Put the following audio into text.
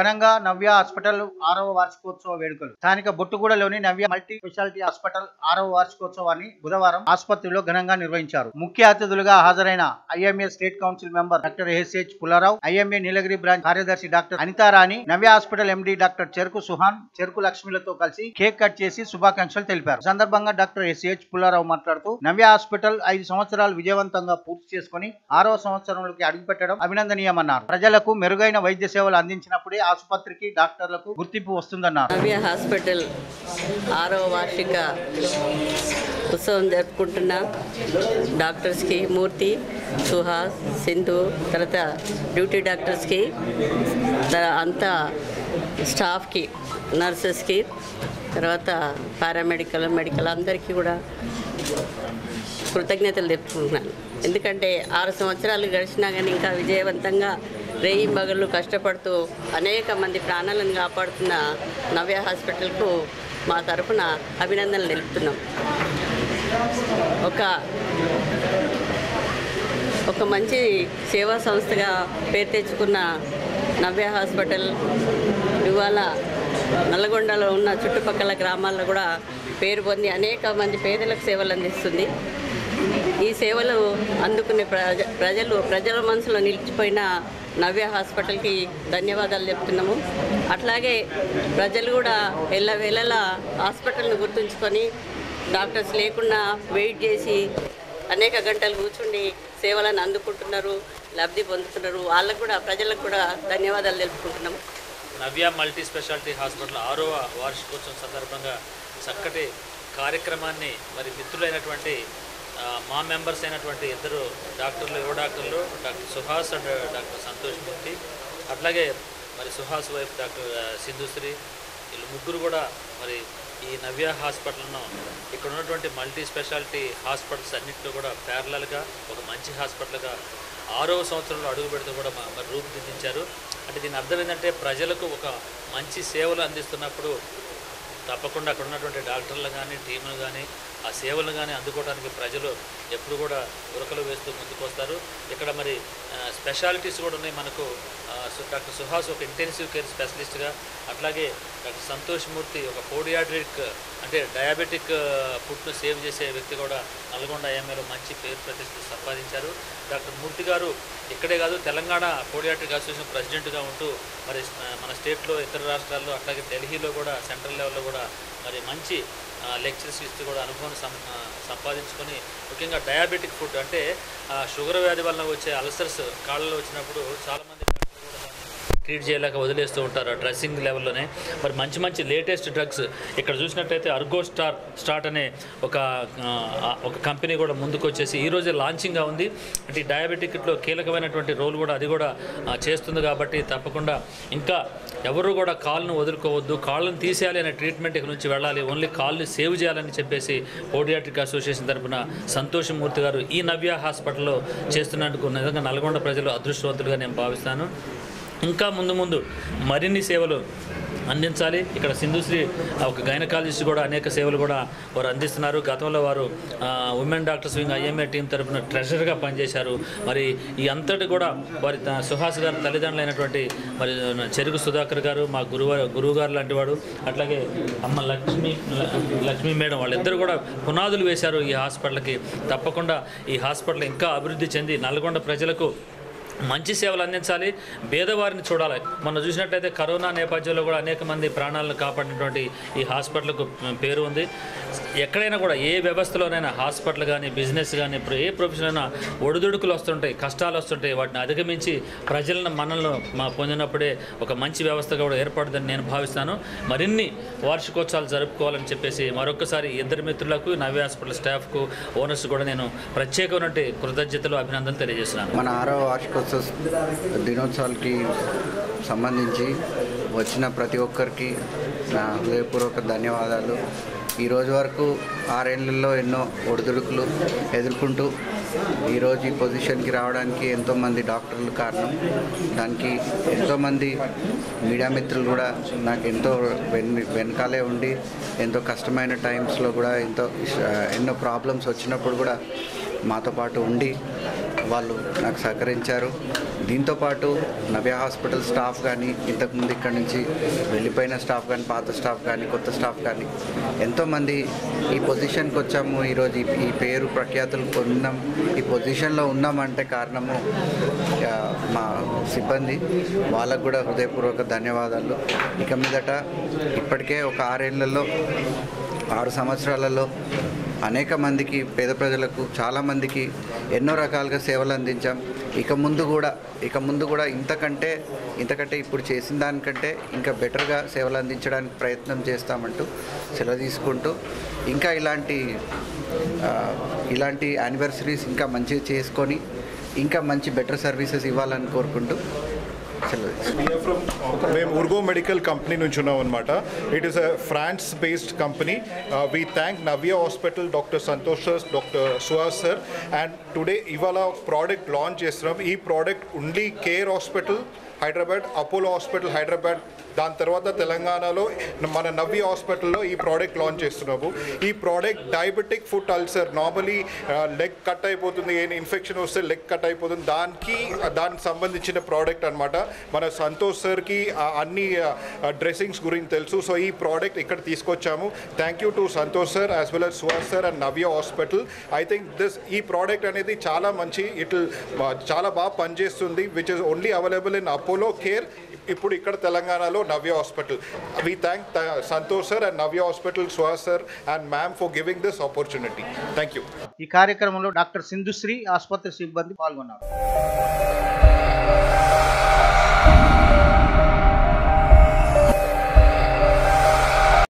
ఘనంగా నవ్య హాస్పిటల్ ఆరవ వార్షికోత్సవ వేడుకలు స్థానిక బొట్టుగూడలోని నవ్య మల్టీ స్పెషాలిటీ హాస్పిటల్ ఆరవ వార్షికోత్సవాన్ని బుధవారం ఆసుపత్రిలో ఘనంగా నిర్వహించారు ముఖ్య అతిథులుగా హాజరైన IMA state council member doctor SH Pullarao IMA Nilagiri branch కార్యదర్శి doctor Anitarani Navya hospital MD doctor Cheruku Suhan చెరుకు లక్ష్మిలతో కలిసి కేక్ కట్ చేసి శుభాకాంక్షలు తెలిపారు ఈ సందర్భంగా డాక్టర్ ఎస్హెచ్ పుల్లారావు మాట్లాడుతూ నవ్య హాస్పిటల్ ఐదు సంవత్సరాలు విజయవంతంగా పూర్తి చేసుకుని ఆరవ సంవత్సరంలోకి అడుగుపెట్టడం అభినందనీయమన్నారు ప్రజలకు మెరుగైన వైద్య సేవలు అందించినప్పుడే ఆసుపత్రికి డాక్టర్లకు గుర్తింపు వస్తుందన్నారు నవ్య హాస్పిటల్ ఆరవ వార్షిక ఉత్సవం జరుపుకుంటున్న డాక్టర్స్కి మూర్తి సుహాస్ సింధు తర్వాత డ్యూటీ డాక్టర్స్కి త- అంతా స్టాఫ్కి నర్సెస్కి తర్వాత పారామెడికల్ మెడికల్ అందరికీ కూడా కృతజ్ఞతలు తెలుపుకుంటున్నాను ఎందుకంటే ఆరు సంవత్సరాలు గడిచినా కానీ ఇంకా విజయవంతంగా రేయి మగళ్ళు కష్టపడుతూ అనేక మంది ప్రాణాలను కాపాడుతున్న నవ్య హాస్పిటల్కు మా తరఫున అభినందనలు తెలుపుతున్నాం ఒక ఒక మంచి సేవా సంస్థగా పేరు తెచ్చుకున్న నవ్య హాస్పిటల్ ఇవాళ నల్లగొండలో ఉన్న చుట్టుపక్కల గ్రామాల్లో కూడా పేరు పొంది అనేక మంది పేదలకు సేవలు అందిస్తుంది ఈ సేవలు అందుకునే ప్రజ ప్రజలు ప్రజల మనసులో నిలిచిపోయిన నవ్య హాస్పిటల్కి ధన్యవాదాలు చెప్తున్నాము అట్లాగే ప్రజలు కూడా ఎల్లవేళలా హాస్పిటల్ని గుర్తుంచుకొని డాక్టర్స్ లేకుండా వెయిట్ చేసి అనేక గంటలు కూర్చుండి సేవలను అందుకుంటున్నారు లబ్ధి పొందుతున్నారు వాళ్ళకు కూడా ప్రజలకు కూడా ధన్యవాదాలు తెలుపుకుంటున్నాము నవ్య మల్టీ స్పెషాలిటీ హాస్పిటల్ ఆరవ వార్షికోత్సవం సందర్భంగా చక్కటి కార్యక్రమాన్ని మరి మిత్రులైనటువంటి ఆ, మా మెంబర్స్ అయినటువంటి ఇద్దరు డాక్టర్లు యువ డాక్టర్లు doctor Suhas and doctor Santosh Murthy అట్లాగే మరి సుహాస్ వైఫ్ డాక్టర్ ఆ, సింధుశ్రీ వీళ్ళు ముగ్గురు కూడా మరి ఈ నవ్య హాస్పిటల్ను ఇక్కడ ఉన్నటువంటి మల్టీ స్పెషాలిటీ హాస్పిటల్స్ అన్నింటిలో కూడా ప్యారలల్గా ఒక మంచి హాస్పిటల్గా ఆరవ సంవత్సరంలో అడుగు పెడుతూ కూడా మ- మరి రూపుదిద్దించారు అంటే దీని అర్థం ఏంటంటే ప్రజలకు ఒక మంచి సేవలు అందిస్తున్నప్పుడు తప్పకుండా అక్కడ ఉన్నటువంటి డాక్టర్లు కానీ టీములు కానీ ఆ సేవలు కానీ అందుకోవడానికి ప్రజలు ఎప్పుడు కూడా ఉరకలు వేస్తూ ముందుకు వస్తారు ఇక్కడ మరి ఆ, స్పెషాలిటీస్ కూడా ఉన్నాయి మనకు ఆ, సు- డాక్టర్ సుహాస్ ఒక ఇంటెన్సివ్ కేర్ స్పెషలిస్ట్గా అట్లాగే డాక్టర్ సంతోష్ మూర్తి ఒక పోడియాట్రిక్ అంటే డయాబెటిక్ ఫుడ్ను సేవ్ చేసే వ్యక్తి కూడా నల్గొండ ఐఎంఏలో మంచి పేరు ప్రతిష్టలు సంపాదించారు డాక్టర్ మూర్తి గారు ఇక్కడే కాదు తెలంగాణ పోడియాట్రిక్ అసోసియేషన్ ప్రెసిడెంట్గా ఉంటూ మరి ఆ, మన స్టేట్లో ఇతర రాష్ట్రాల్లో అట్లాగే ఢిల్లీలో కూడా సెంట్రల్ లెవెల్లో కూడా మరి మంచి లెక్చర్స్ ఇస్తూ కూడా అనుభవం సం ఆ, సంపాదించుకొని ముఖ్యంగా డయాబెటిక్ ఫుడ్ అంటే ఆ, షుగర్ వ్యాధి వలన వచ్చే అల్సర్స్ కాళ్ళలో వచ్చినప్పుడు చాలామంది డాక్టర్లు కూడా దాన్ని ట్రీట్ చేయలేక వదిలేస్తూ ఉంటారు ఆ డ్రెస్సింగ్ లెవెల్లోనే మరి మంచి మంచి లేటెస్ట్ డ్రగ్స్ ఇక్కడ చూసినట్టయితే అర్గో స్టార్ స్టార్ట్ అనే ఒక ఆ, ఒక కంపెనీ కూడా ముందుకు వచ్చేసి ఈ రోజే లాంచింగ్గా ఉంది అంటే ఈ డయాబెటిక్లో కీలకమైనటువంటి రోల్ కూడా అది కూడా ఆ, చేస్తుంది కాబట్టి తప్పకుండా ఇంకా ఎవరు కూడా కాళ్ళను వదులుకోవద్దు కాళ్ళను తీసేయాలి అనే ట్రీట్మెంట్ ఇక్కడ నుంచి వెళ్ళాలి ఓన్లీ కాళ్ళని సేవ్ చేయాలని చెప్పేసి పోడియాట్రిక్ అసోసియేషన్ తరఫున సంతోషమూర్తి గారు ఈ నవ్య హాస్పిటల్లో చేస్తున్నందుకు నిజంగా నల్గొండ ప్రజలు అదృష్టవంతులుగా నేను భావిస్తాను ఇంకా ముందు ముందు మరిన్ని సేవలు అందించాలి ఇక్కడ సింధుశ్రీ ఒక గైనకాలజిస్ట్ కూడా అనేక సేవలు కూడా వారు అందిస్తున్నారు గతంలో వారు women doctors wing IMA team తరపున ట్రెజరర్గా పనిచేశారు మరి ఈ అంతటి కూడా వారి త- సుహాస్ గారి తల్లిదండ్రులైనటువంటి మరి చెరుకు సుధాకర్ గారు మా గురువు గురువు గారు లాంటి వాడు అట్లాగే అమ్మ లక్ష్మి లక్ష్మీ మేడం వాళ్ళిద్దరూ కూడా పునాదులు వేశారు ఈ హాస్పిటల్కి తప్పకుండా ఈ హాస్పిటల్ ఇంకా అభివృద్ధి చెంది నల్గొండ ప్రజలకు మంచి సేవలు అందించాలి పేదవారిని చూడాలి మొన్న చూసినట్లయితే కరోనా నేపథ్యంలో కూడా అనేక మంది ప్రాణాలను కాపాడినటువంటి ఈ హాస్పిటల్కు పేరు ఉంది ఎక్కడైనా కూడా ఏ వ్యవస్థలోనైనా హాస్పిటల్ కానీ బిజినెస్ కానీ ఇప్పుడు ఏ ప్రొఫెషన్ అయినా ఒడిదుడుకులు వస్తుంటాయి కష్టాలు వస్తుంటాయి వాటిని అధిగమించి ప్రజలను మనల్ని మా పొందినప్పుడే ఒక మంచి వ్యవస్థగా కూడా ఏర్పడుతుందని నేను భావిస్తాను మరిన్ని వార్షికోత్సవాలు జరుపుకోవాలని చెప్పేసి మరొకసారి ఇద్దరు మిత్రులకు నవ్య హాస్పిటల్ స్టాఫ్కు ఓనర్స్ కూడా నేను ప్రత్యేకమైనటువంటి కృతజ్ఞతలు అభినందనలు తెలియజేస్తున్నాను మన ఆరో వార్షికోత్సవ దినోత్సవాలకి సంబంధించి వచ్చిన ప్రతి ఒక్కరికి నా హృదయపూర్వక ధన్యవాదాలు ఈ రోజు వరకు ఆరేళ్లలో ఎన్నో ఒడిదుడుకులు ఎదుర్కొంటూ ఈరోజు ఈ పొజిషన్కి రావడానికి ఎంతోమంది డాక్టర్లు కారణం దానికి ఎంతోమంది మీడియా మిత్రులు కూడా నాకు ఎంతో వెన్ వెనకాలే ఉండి ఎంతో కష్టమైన టైమ్స్లో కూడా ఎంతో ఎన్నో ప్రాబ్లమ్స్ వచ్చినప్పుడు కూడా మాతో పాటు ఉండి వాళ్ళు నాకు సహకరించారు దీంతోపాటు నవ్య హాస్పిటల్ స్టాఫ్ కానీ ఇంతకుముందు ఇక్కడ నుంచి వెళ్ళిపోయిన స్టాఫ్ కానీ పాత స్టాఫ్ కానీ కొత్త స్టాఫ్ కానీ ఎంతోమంది ఈ పొజిషన్కి వచ్చాము ఈరోజు ఈ- ఈ పేరు ప్రఖ్యాతులు పొందాం ఈ పొజిషన్లో ఉన్నామంటే కారణము ఆ, మా సిబ్బంది వాళ్ళకు కూడా హృదయపూర్వక ధన్యవాదాలు ఇక మీదట ఇప్పటికే ఒక ఆరేళ్లలో ఆరు సంవత్సరాలలో అనేక మందికి పేద ప్రజలకు చాలామందికి ఎన్నో రకాలుగా సేవలు అందించాం ఇక ముందు కూడా ఇక ముందు కూడా ఇంతకంటే ఇంతకంటే ఇప్పుడు చేసిన దానికంటే ఇంకా బెటర్గా సేవలు అందించడానికి ప్రయత్నం చేస్తామంటూ సెలవు తీసుకుంటూ ఇంకా ఇలాంటి ఆ, ఇలాంటి యానివర్సరీస్ ఇంకా మంచిగా చేసుకొని ఇంకా మంచి బెటర్ సర్వీసెస్ ఇవ్వాలని కోరుకుంటూ సెలవు తీసుకుంటాం. మేము ఉర్గో మెడికల్ కంపెనీ నుంచి ఉన్నాం అనమాట it is a France based company we thank Navya hospital doctor Santosh sir doctor Suhas sir and today ఇవాళ ప్రోడక్ట్ లాంచ్ చేస్తున్నాం ఈ product only care hospital Hyderabad Apollo hospital Hyderabad దాని తర్వాత తెలంగాణలో మన నవ్య హాస్పిటల్లో ఈ ప్రోడక్ట్ లాంచ్ చేస్తున్నాము ఈ product diabetic foot ulcer normally leg cut అయిపోతుంది ఏ ఇన్ఫెక్షన్ వస్తే లెగ్ కట్ అయిపోతుంది దానికి దానికి సంబంధించిన ప్రోడక్ట్ అనమాట మన సంతోష్ సార్కి ఆ అన్ని డ్రెస్సింగ్స్ గురించి తెలుసు సో ఈ ప్రోడక్ట్ ఇక్కడ తీసుకొచ్చాము thank you to Santosh sir as well as Suhas sir and Navya hospital I think this ఈ ప్రోడక్ట్ అనేది చాలా మంచి ఇట్ చాలా బాగా పనిచేస్తుంది which is only available in Apollo care ఇప్పుడు ఇక్కడ తెలంగాణలో Navya hospital we thank Santosh sir and Navya hospital Suhas sir and ma'am for giving this opportunity thank you ఈ కార్యక్రమంలో డాక్టర్ సింధుశ్రీ ఆసుపత్రి సిబ్బంది పాల్గొన్నారు